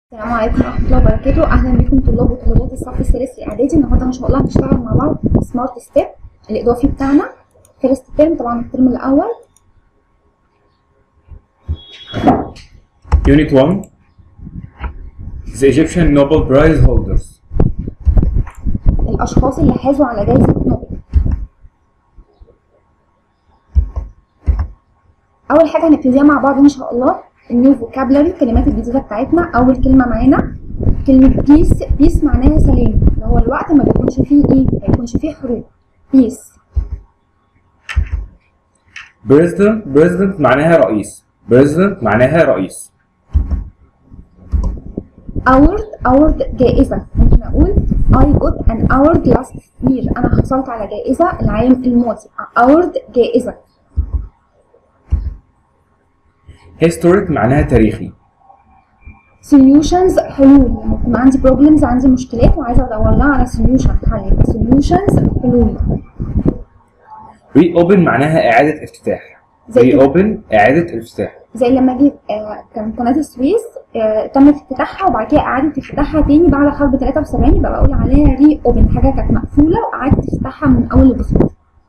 السلام عليكم ورحمة الله وبركاته أهلا بكم طلاب وطالبات الصف الثالث الإعدادي النهاردة إن شاء الله هنشتغل مع بعض سمارت ستيب الإضافي بتاعنا فيرست ترم طبعا الترم الأول Unit 1 The Egyptian Nobel Prize holders الأشخاص اللي حازوا على جائزة نوبل أول حاجة هنبتديها مع بعض إن شاء الله النيو فوكابلري الكلمات الجديدة بتاعتنا أول كلمة معانا كلمة بيس بيس معناها سلام اللي هو الوقت ما بيكونش فيه إيه ما بيكونش فيه حروب بيس President President معناها رئيس President معناها رئيس award award جائزة ممكن أقول I got an award last year أنا حصلت على جائزة العام الماضي award جائزة Historic معناها تاريخي solutions حلول لما يكون عندي problems عندي مشكلات وعايزة أدور لها على solution حل يبقى solutions حلول Reopen معناها إعادة افتتاح زي كده. Reopen إعادة افتتاح زي لما جيت آه كان قناة السويس آه تم افتتاحها وبعد كده إعادة افتتاحها تاني بعد حرب 73 يبقى بقول عليها ري اوبن حاجة كانت مقفولة وإعادة افتتاحها من أول وجديد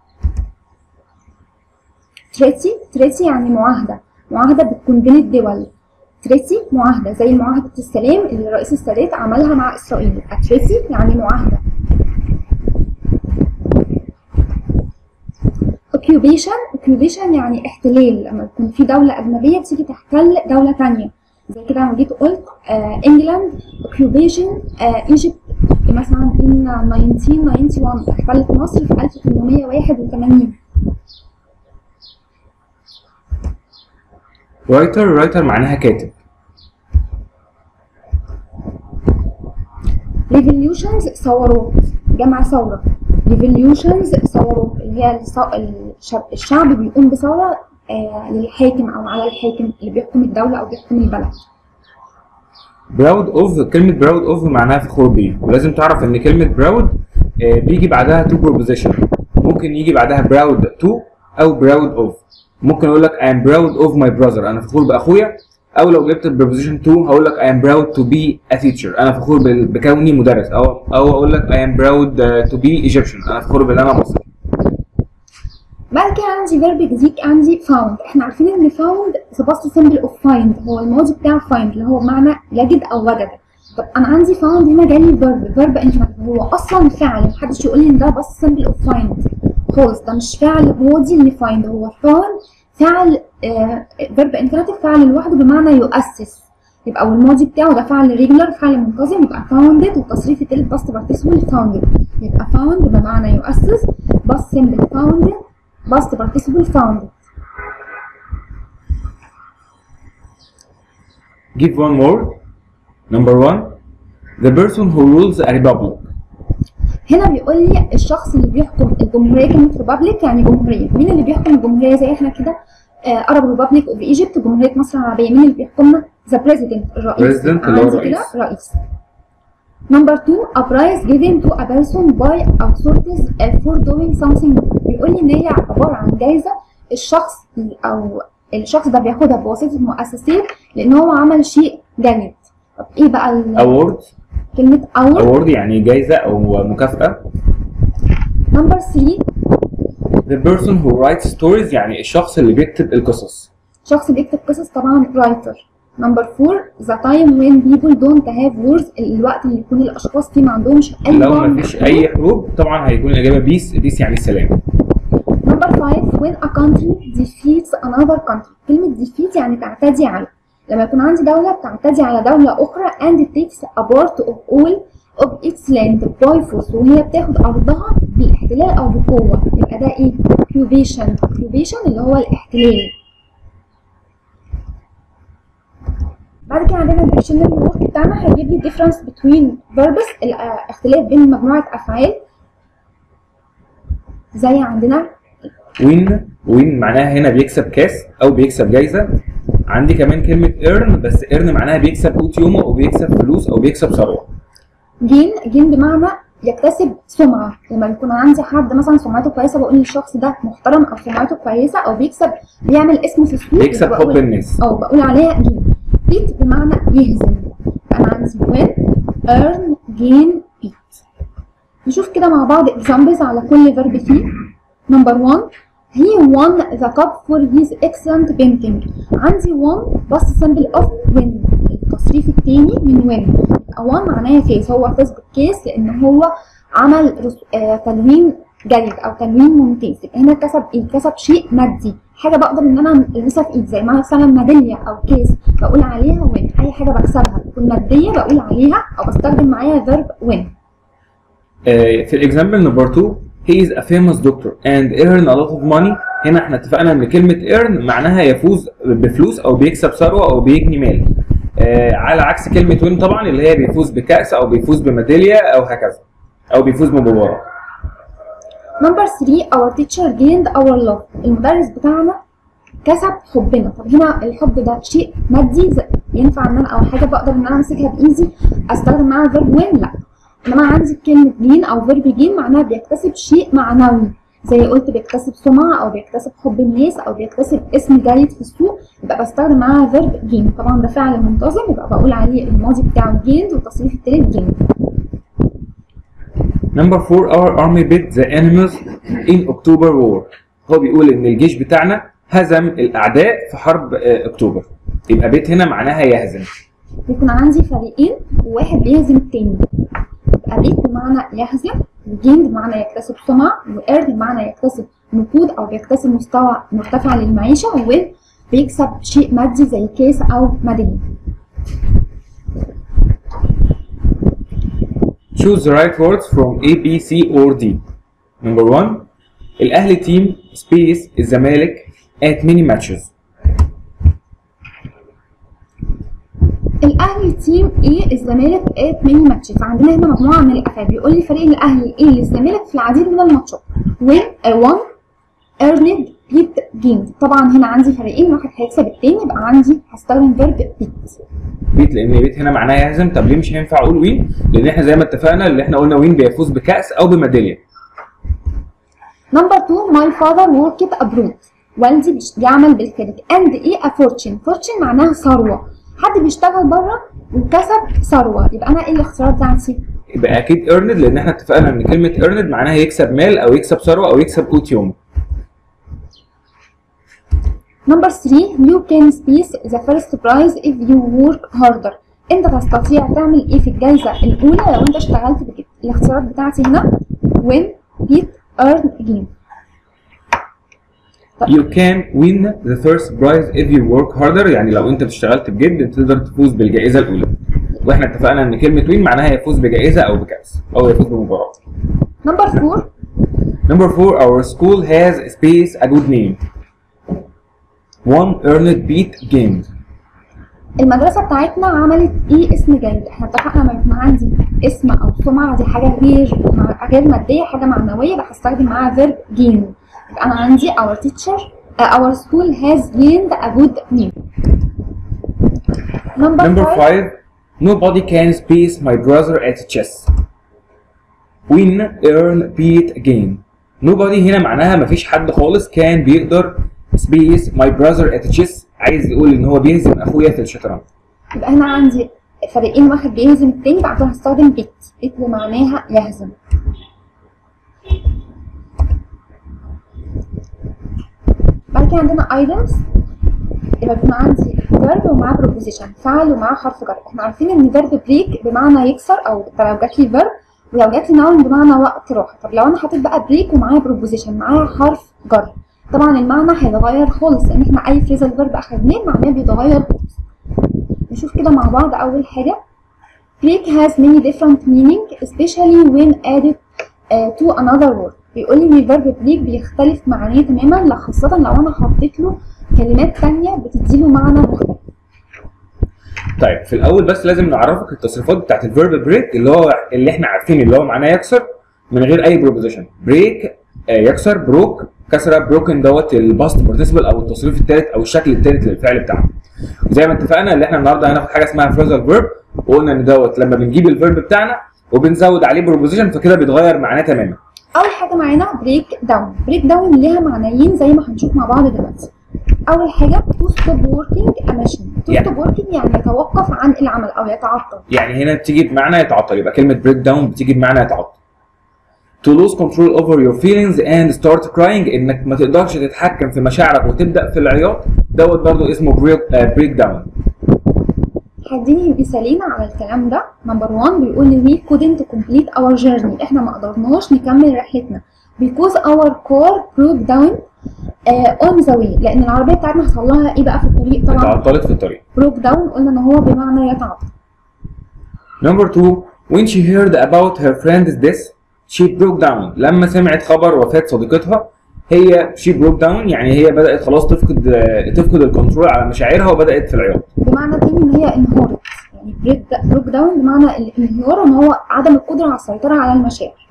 تريتي تريتي يعني معاهدة معاهدة بتكون بين الدول تريتي معاهدة زي معاهدة السلام اللي رئيس السادات عملها مع إسرائيل يبقى تريتي يعني معاهدة occupation occupation يعني احتلال لما يكون في دولة أجنبية بتيجي تحتل دولة تانية زي كده لما جيت قلت آه انجلاند occupation آه ايجيبت مثلا in 1991 احتلت مصر في 1881 Writer Writer معناها كاتب revolutions ثورات جمع ثورة revolutions ثورات اللي هي الص- الشعب, الشعب بيقوم بثورة آه للحاكم أو على الحاكم اللي بيحكم الدولة أو بيحكم البلد Proud of كلمة proud of معناها فخور بيه ولازم تعرف إن كلمة proud آه، بيجي بعدها to preposition ممكن يجي بعدها proud to أو proud of ممكن أقول لك I am proud of my brother أنا فخور بأخويا أو لو جبت preposition to هقول لك I am proud to be a teacher أنا فخور بال- بكوني مدرس أو أو أقول لك I am proud uh, to be Egyptian أنا فخور بإن أنا مصري بعد كده عندي فيرب جديد عندي found احنا عارفين ان found the past simple of find هو الماضي بتاع find اللي هو بمعنى يجد او وجد طب انا عندي found هنا جالي فيرب فيرب infinitive هو اصلا فعل محدش يقول لي ان ده past simple of find خالص ده مش فعل ماضي اللي find هو found فعل فيرب infinitive فعل لوحده بمعنى يؤسس يبقى والماضي بتاعه ده فعل ريجولار فعل منتظم يبقى founded والتصريف التالت past participle founded يبقى found بمعنى يؤسس past simple founded past participle founded Give one more. Number one, the person who rules a republic. هنا بيقول لي الشخص اللي بيحكم الجمهوريه كلمه ريبابليك يعني جمهوريه مين اللي بيحكم الجمهوريه زي احنا كده ارب ريبابليك اوف ايجيبت جمهوريه مصر العربيه مين اللي بيحكمنا ذا بريزيدنت الرئيس President اللي هو عندي كده الرئيس. رئيس نمبر 2 a prize given to a person by authorities for doing something بيقول لي ان هي عباره عن جايزه الشخص او الشخص ده بياخدها بواسطه مؤسسات لان هو عمل شيء جيد طب ايه بقى ال- Award كلمه award award يعني جايزة أو مكافأة. نمبر 3 The person who writes stories يعني الشخص اللي بيكتب القصص. شخص بيكتب قصص طبعا رايتر نمبر 4 ذا تايم وين بيبل دونت هاف وورز الوقت اللي يكون الاشخاص فيه ما عندهمش اي لو نوع من مفيش الحروب. أي حروب طبعا هيكون الإجابة بيس بيس يعني السلام. نمبر 5 when a country defeats another country كلمة defeat يعني تعتدي على لما يكون عندي دولة بتعتدي على دولة أخرى and takes a part of all of its land by force وهي بتاخد أرضها بالاحتلال أو بقوة يبقى ده إيه؟ occupation occupation اللي هو الاحتلال بعد كده عندنا الديكشنري وورك بتاعنا هيجيب لي difference between verbs الاختلاف بين مجموعة أفعال زي عندنا وين وين معناها هنا بيكسب كاس أو بيكسب جايزة. عندي كمان كلمة earn بس earn معناها بيكسب قوت يومه أو بيكسب فلوس أو بيكسب ثروة. جين جين بمعنى يكتسب سمعة لما يكون عندي حد مثلا سمعته كويسة بقول الشخص ده محترم أو سمعته كويسة أو بيكسب بيعمل اسم في السوق بيكسب بقول- حب الناس. أو بقول عليها جين بيت بمعنى يهزم انا عندي win earn gain beat نشوف كده مع بعض examples على كل verb فيه number one he won the cup for his excellent painting عندي won بس symbol of win التصريف التاني من win won معناها فاز هو فاز بالكاس لان هو عمل رس... آه تلوين جيد او تلوين ممتاز يبقى هنا كسب ايه كسب شيء مادي حاجه بقدر ان انا البسها في ايدي زي مثلا ميداليه او كيس بقول عليها وين اي حاجه بكسبها تكون ماديه بقول عليها او بستخدم معايا فيرب وين آه، في الاكزامبل نمبر 2 he is a famous doctor and earn a lot of money هنا احنا اتفقنا ان كلمه earn معناها يفوز بفلوس او بيكسب ثروه او بيجني مال آه، على عكس كلمه win طبعا اللي هي بيفوز بكاس او بيفوز بميداليه او هكذا او بيفوز بمباراه نمبر 3 our teacher gained our love المدرس بتاعنا كسب حبنا طب هنا الحب ده شيء مادي زي- ينفع ان انا او حاجه بقدر ان انا امسكها بايدي استخدم معاها فيرب وين لا انما عندي كلمه جين او فيرب جين معناها بيكتسب شيء معنوي زي قلت بيكتسب سمعه او بيكتسب حب الناس او بيكتسب اسم جيد في السوق يبقى بستخدم معاها فيرب جين طبعا ده فعل منتظم يبقى بقول عليه الماضي بتاعه جيند والتصريف التالت جين نمبر 4 our army beat the enemies in October war هو بيقول ان الجيش بتاعنا هزم الاعداء في حرب آه، اكتوبر يبقى بيت هنا معناها يهزم بيكون عندي فريقين وواحد بيهزم التاني يبقى بيت بمعنى يهزم وجين بمعنى يكتسب سمعة وإيرن بمعنى يكتسب نقود أو بيكتسب مستوى مرتفع للمعيشة ووين بيكسب شيء مادي زي كيس أو ميدالية choose the right words from A B C or D number 1 الاهلي تيم سبيس الزمالك at many matches الأهلي تيم إيه الزمالك إيه ميني ماتشز عندنا هنا مجموعة من الأفعال بيقول لي فريق الأهلي إيه للزمالك في العديد من الماتشات وين وان ايرند بيت جيمد طبعا هنا عندي فريقين واحد هيكسب التاني يبقى عندي هستخدم فيرب بيت بيت لان بيت هنا معناه يهزم طب ليه مش هينفع اقول وين لان احنا زي ما اتفقنا اللي احنا قلنا وين بيفوز بكاس او بميداليه نمبر 2 ماي فاذر وركت ابرود والدي بيش- بيعمل بالخارج اند ايه ا فورتشن فورتشن معناها ثروه حد بيشتغل بره وكسب ثروه يبقى انا ايه الاختيارات بتاعتي يبقى اكيد earned لان احنا اتفقنا ان كلمه earned معناها يكسب مال او يكسب ثروه او يكسب قوت يوم نمبر 3 you can space the first prize if you work harder انت تستطيع تعمل ايه في الجائزه الاولى لو انت اشتغلت بجد الاختيارات بتاعتي هنا win beat earn gain You can win the first prize if you work harder يعني لو انت اشتغلت بجد انت تقدر تفوز بالجائزه الاولى واحنا اتفقنا ان كلمه win معناها يفوز بجائزه او بكاس او يفوز بمباراه نمبر 4 Number four, our school has space a good name. One earned beat gained. المدرسة بتاعتنا عملت ايه اسم جيد احنا اتفقنا لما يكون عندي اسم او سمعة دي حاجة غير غير مادية حاجة معنوية يبقى هستخدم معاها فيرب gain يبقى انا عندي our teacher uh, our school has gained a good name number, Number five, five, nobody can space my brother at chess. Win, earn, beat, gain. Nobody هنا معناها مفيش حد خالص كان بيقدر space my brother at chess عايز يقول ان هو بيهزم اخويا في الشطرنج. يبقى هنا عندي فريقين واحد بيهزم التاني بعد كده هستخدم بيت بيت معناها يهزم بعد كده عندنا items يبقى بيكون عندي verb ومعاه preposition فعل ومعاه حرف جر احنا عارفين ان verb break بمعنى يكسر او لو جات لي verb ولو جات لي noun بمعنى وقت راحه طب لو انا حطيت بقى break ومعاه preposition معاه حرف جر طبعا المعنى هيتغير خالص لان احنا اي phrasal verb اخدناه معناه بيتغير خالص نشوف كده مع بعض اول حاجه break has many different meaning especially when added uh, to another word بيقول لي ان الفيرب بريك بيختلف معناه تماما خاصة لو انا حطيت له كلمات تانية بتديله معنى مختلف طيب في الاول بس لازم نعرفك التصريفات بتاعت الفيرب بريك اللي هو اللي احنا عارفين اللي هو معناه يكسر من غير اي بروبوزيشن بريك يكسر بروك كسره بروكن دوت الباست بارتيسيبل او التصريف الثالث او الشكل الثالث للفعل بتاعنا وزي ما اتفقنا اللي احنا النهارده هناخد حاجه اسمها فرازال فيرب وقلنا ان دوت لما بنجيب الفيرب بتاعنا وبنزود عليه بروبوزيشن فكده بيتغير معناه تماما اول حاجة معانا بريك داون بريك داون ليها معنيين زي ما هنشوف مع بعض دلوقتي اول حاجه to stop working a machine to يعني- stop working يعني يتوقف عن العمل او يتعطل يعني هنا بتيجي بمعنى يتعطل يبقى كلمه بريك داون بتيجي بمعنى يتعطل to lose control over your feelings and start crying انك ما تقدرش تتحكم في مشاعرك وتبدا في العياط دوت برضو اسمه بريك داون هديني مثالين على الكلام ده نمبر 1 بيقول لي we couldn't complete our journey احنا ما قدرناش نكمل رحلتنا because our car broke down uh, on the way لان العربيه بتاعتنا حصل لها ايه بقى في الطريق طبعا اتعطلت في الطريق broke down قلنا ان هو بمعنى يتعطل Number two, when she heard about her friend's death, she broke down. لما سمعت خبر وفاة صديقتها هي she broke down يعني هي بدأت خلاص تفقد تفقد الكنترول على مشاعرها وبدأت في العياط. بمعنى تاني ان هي انهارت يعني بريك بروك داون بمعنى الانهيار ان هو عدم القدره على السيطره على المشاعر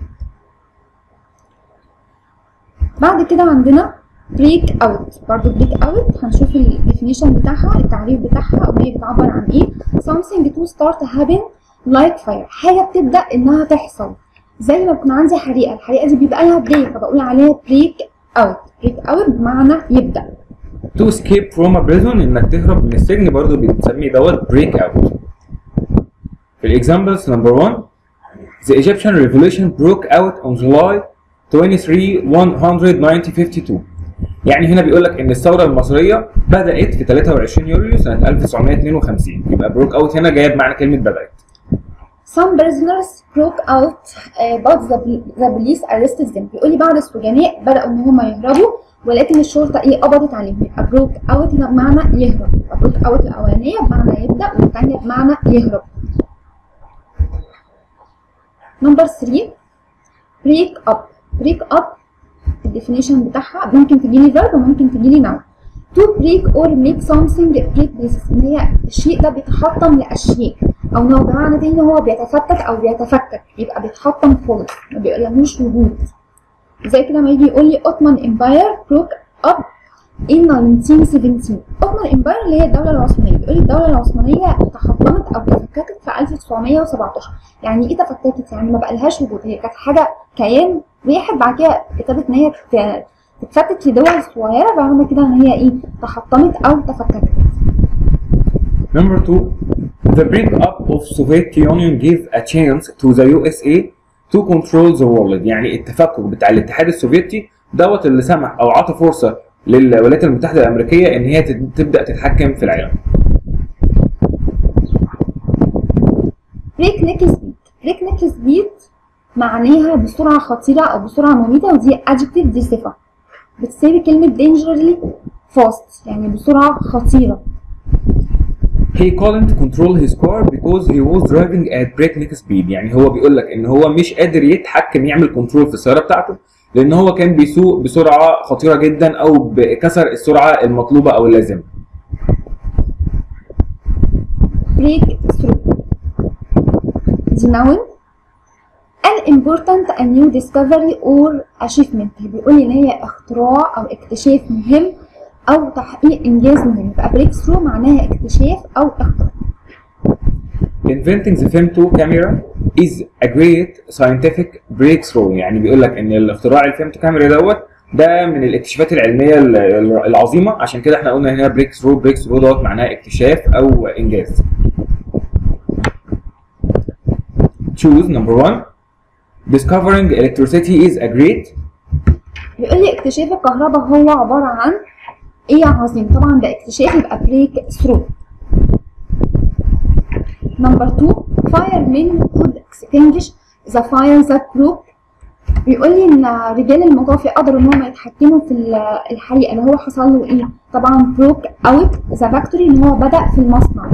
بعد كده عندنا بريك اوت برضو بريك اوت هنشوف الديفينيشن بتاعها التعريف بتاعها او هي بتعبر عن ايه something to start happen like fire حاجه بتبدا انها تحصل زي ما يكون عندي حريقه الحريقه دي بيبقى لها بدايه فبقول عليها بريك اوت بريك اوت بمعنى يبدا To escape from a prison انك تهرب من السجن برضو بنسمي دوت break out. في الاكزامبلز نمبر 1 The Egyptian revolution broke out on July 23 152 يعني هنا بيقول لك ان الثوره المصريه بدات في 23 يوليو سنه 1952 يبقى broke out هنا جايه بمعنى كلمه بدات. Some prisoners broke out uh, but the, the police arrested them بيقول لي بعض السجناء بدأوا إن هم يهربوا ولكن الشرطة إيه قبضت عليهم يبقى broke out هنا بمعنى يهرب يبقى broke out الأولانية بمعنى يبدأ والثانية بمعنى يهرب نمبر 3 break up break up الديفينيشن بتاعها ممكن تجيلي verb وممكن تجيلي noun to break or make something break pieces ان هي الشيء ده بيتحطم لاشياء او ان هو بمعنى تاني ان هو بيتفتت او بيتفكك يبقى بيتحطم خالص ما بيبقالهوش وجود زي كده ما يجي يقول لي اوتمان امباير بروك اب in 1917 اوتمان امباير اللي هي الدوله العثمانيه بيقول لي الدوله العثمانيه تحطمت او تفككت في 1917 يعني ايه تفككت يعني ما بقالهاش وجود هي كانت حاجه كيان واحد بعد كده ابتدت ان هي تت- تتفتت في دول صغيره بعد كده ان هي ايه تحطمت او تفككت Number two, the breakup of Soviet Union gave a chance to the USA to control the world يعني التفكك بتاع الاتحاد السوفيتي دوت اللي سمح او عطى فرصه للولايات المتحده الامريكيه ان هي تت- تبدا تتحكم في العالم. بريك نيك سبيد بريك نيك سبيد معناها بسرعة خطيرة أو بسرعة مميتة ودي adjective دي صفة بتساوي كلمة dangerously fast يعني بسرعة خطيرة He couldn't control his car because he was driving at breakneck speed يعني هو بيقول لك ان هو مش قادر يتحكم يعمل كنترول في السياره بتاعته لان هو كان بيسوق بسرعه خطيره جدا او بكسر السرعه المطلوبه او اللازمه. break through دي noun an important a new discovery or achievement بيقول لي ان هي اختراع او اكتشاف مهم او تحقيق انجاز مهم يبقى break through معناها اكتشاف او اختراع Inventing the femto camera is a great scientific breakthrough يعني بيقول لك ان الاختراع الفيمتو كاميرا دوت ده من الاكتشافات العلميه ال- ال- العظيمه عشان كده احنا قلنا هنا بريك ثرو بريك ثرو دوت معناها اكتشاف او انجاز. Choose number one. Discovering electricity is a great بيقول لي اكتشاف الكهرباء هو عبارة عن ايه عظيم طبعا ده اكتشاف يبقى بريك ثرو نمبر 2 firemen could extinguish the fire that broke بيقول لي ان رجال المطافي قدروا ان هم يتحكموا في ال- الحريقه اللي هو حصل له ايه طبعا بروك اوت ذا فاكتوري ان هو بدا في المصنع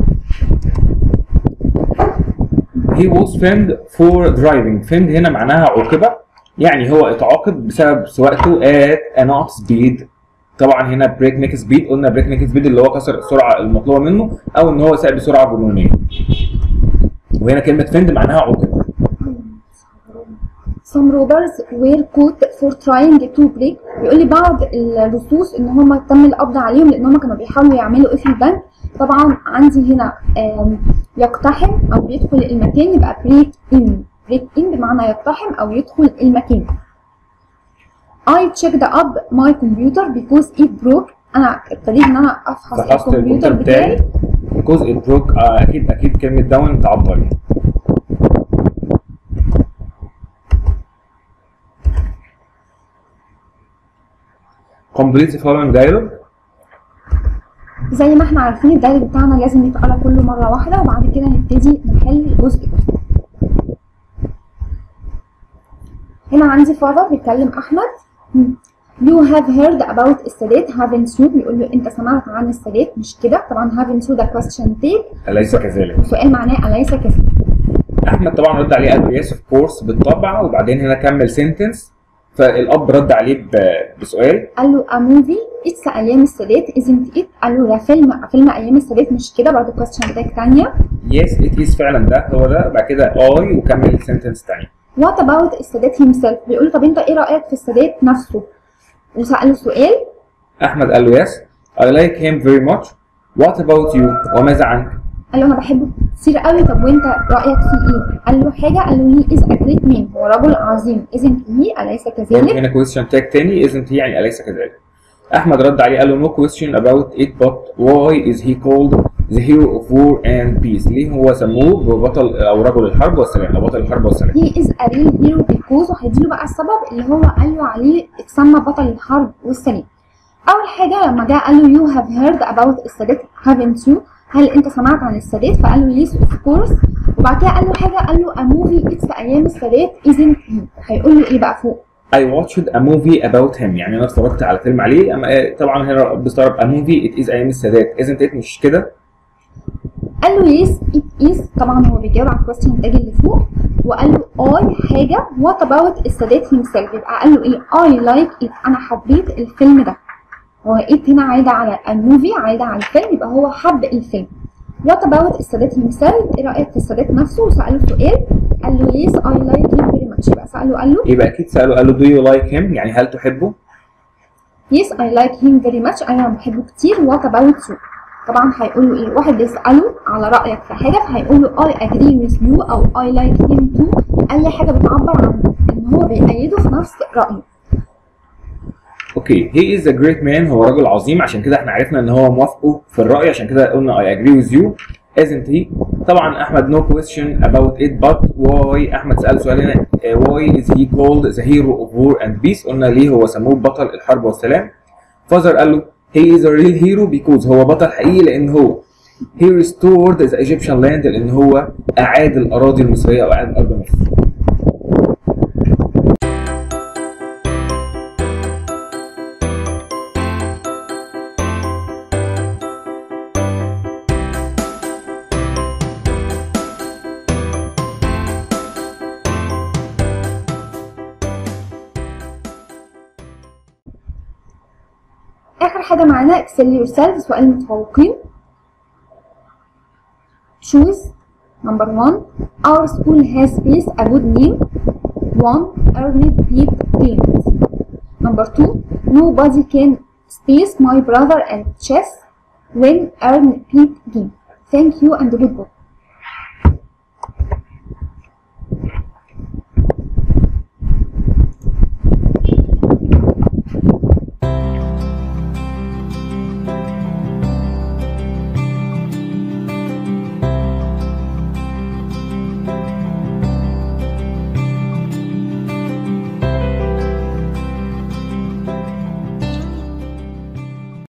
He was fined for driving. fined هنا معناها عوقب يعني هو اتعاقب بسبب سواقته at a not speed. طبعا هنا بريك نيك سبيد قلنا بريك نيك سبيد اللي هو كسر السرعه المطلوبه منه او ان هو ساق بسرعه جنونيه. وهنا كلمه فند معناها عوقب. some robbers were caught for trying to break بيقول لي بعض اللصوص ان هم تم القبض عليهم لان هم كانوا بيحاولوا يعملوا ايه في البنك طبعا عندي هنا آم، يقتحم او بيدخل المكان يبقى بريك ان بريك ان بمعنى يقتحم او يدخل المكان I checked up my computer because it broke انا ابتديت ان انا افحص فحصت الكمبيوتر بتاعي because it broke آه اكيد اكيد كلمه داون تعطل complete the following dialogue زي ما احنا عارفين الدايركت بتاعنا لازم يتقرا كله مره واحده وبعد كده نبتدي نحل جزء جزء هنا عندي فاذر بيتكلم احمد You have heard about السادات haven't you بيقول له انت سمعت عن السادات مش كده طبعا haven't you ده question tag اليس كذلك وسؤال معناه اليس كذلك احمد طبعا رد عليه قال له يس اوف كورس بالطبع وبعدين هنا كمل سنتنس فالاب رد عليه ب- بسؤال قال له a movie it's ايام السادات isn't it قال له ده فيلم فيلم ايام السادات مش كده برضه question tag تانية يس ات از فعلا ده هو ده بعد كده اي وكمل سنتنس تاني What about السادات himself بيقول له طب انت ايه رأيك في السادات نفسه وسأله سؤال احمد قال له يس I like him very much What about you وماذا عنك قال له انا بحبه كتير قوي طب وانت رأيك فيه ايه قال له حاجة قال له he is a great man هو رجل عظيم isn't he أليس برضه كذلك هنا question tag تاني isn't he يعني أليس كذلك احمد رد عليه قال له no question about it but why is he called the hero of war and peace ليه هو سموه ببطل او رجل الحرب والسلام او بطل الحرب والسلام he is a real hero because وهيديله بقى السبب اللي هو قال له عليه اتسمى بطل الحرب والسلام أول حاجة لما جه قال له you have heard about السادات haven't you هل أنت سمعت عن السادات فقال له yes of course وبعد كده قال له حاجة قال له a movie it's في أيام السادات isn't he هيقول له إيه بقى فوق I watched a movie about him يعني انا اتفرجت على فيلم عليه أما آه، طبعا هنا بيستغرب a movie it is ايام السادات isn't it مش كده قال له yes it is طبعا هو بيجاوب على الكويستشن تاج اللي فوق وقال له I حاجة what about السادات himself يبقى قال له ايه I like it أنا حبيت الفيلم ده هو it هنا عايدة على الموفي عايدة على الفيلم يبقى هو حب الفيلم what about السادات himself ايه رأيك في السادات نفسه وسأله سؤال قال له yes I like him very much يبقى سأله قال له يبقى اكيد ساله قال له do you like him يعني هل تحبه yes I like him very much أنا بحبه كتير what about you طبعا هيقول له ايه واحد بيسأله على رأيك في حاجة فهيقول له I agree with you أو I like him too أي حاجة بتعبر عن إن هو بيأيده في نفس رأيه اوكي he is a great man هو رجل عظيم عشان كده احنا عرفنا ان هو موافقه في الرأي عشان كده قلنا I agree with you isn't he طبعا احمد no question about it but why احمد سأل سؤال هنا آه، why is he called the hero of war and peace قلنا ليه هو سموه بطل الحرب والسلام فازر قال له he is a real hero because هو بطل حقيقي لان هو he restored the Egyptian land لان هو اعاد الاراضي المصريه او اعاد ارض مصر آخر حاجة معانا excel yourself سؤال المتفوقين choose number one our school has faced a good name one earned beat games number two nobody can space my brother and chess when earned beat game thank you and good book